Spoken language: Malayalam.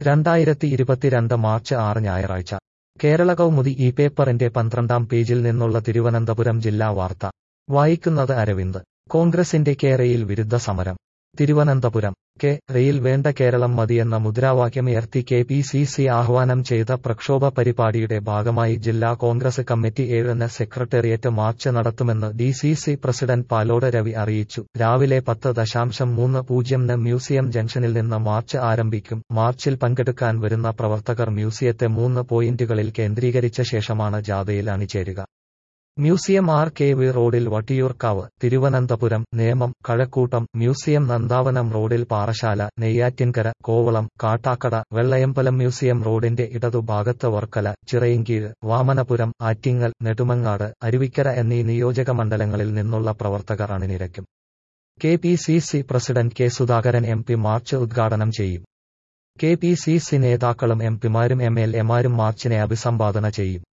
രണ്ടായിരത്തി ഇരുപത്തിരണ്ട് മാർച്ച് ആറ് ഞായറാഴ്ച കേരള കൗമുദി ഈ പേപ്പറിന്റെ പന്ത്രണ്ടാം പേജിൽ നിന്നുള്ള തിരുവനന്തപുരം ജില്ലാ വാർത്ത വായിക്കുന്നത് അരവിന്ദ് കോൺഗ്രസിന്റെ കേരയിൽ വിരുദ്ധ സമരം തിരുവനന്തപുരം കെ റെയിൽ വേണ്ട കേരളം മതിയെന്ന മുദ്രാവാക്യമുയർത്തി കെ പി സി സി ആഹ്വാനം ചെയ്ത പ്രക്ഷോഭ പരിപാടിയുടെ ഭാഗമായി ജില്ലാ കോൺഗ്രസ് കമ്മിറ്റി ഏഴിന് സെക്രട്ടേറിയറ്റ് മാർച്ച് നടത്തുമെന്ന് D C C president Palode Ravi അറിയിച്ചു രാവിലെ പത്ത് ദശാംശം മൂന്ന് പൂജ്യംന് മ്യൂസിയം ജംഗ്ഷനിൽ നിന്ന് മാർച്ച് ആരംഭിക്കും മാർച്ചിൽ പങ്കെടുക്കാൻ വരുന്ന പ്രവർത്തകർ മ്യൂസിയത്തെ മൂന്ന് പോയിന്റുകളിൽ കേന്ദ്രീകരിച്ച ശേഷമാണ് ജാഥയിൽ അണിചേരുക മ്യൂസിയം ആർ കെ വി റോഡിൽ വട്ടിയൂർക്കാവ് തിരുവനന്തപുരം നേമം കഴക്കൂട്ടം മ്യൂസിയം നന്ദാവനം റോഡിൽ പാറശാല നെയ്യാറ്റിൻകര കോവളം കാട്ടാക്കട വെള്ളയമ്പലം മ്യൂസിയം റോഡിന്റെ ഇടതുഭാഗത്ത് വർക്കല ചിറയിൻകീഴ് വാമനപുരം ആറ്റിങ്ങൽ നെടുമങ്ങാട് അരുവിക്കര എന്നീ നിയോജക മണ്ഡലങ്ങളിൽ നിന്നുള്ള പ്രവർത്തകർ അണിനിരക്കും K P C C president K Sudhakaran M P march ഉദ്ഘാടനം ചെയ്യും കെ പി സി സി നേതാക്കളും എം പിമാരും എം എൽ എമാരും മാർച്ചിനെ അഭിസംബോധന ചെയ്യും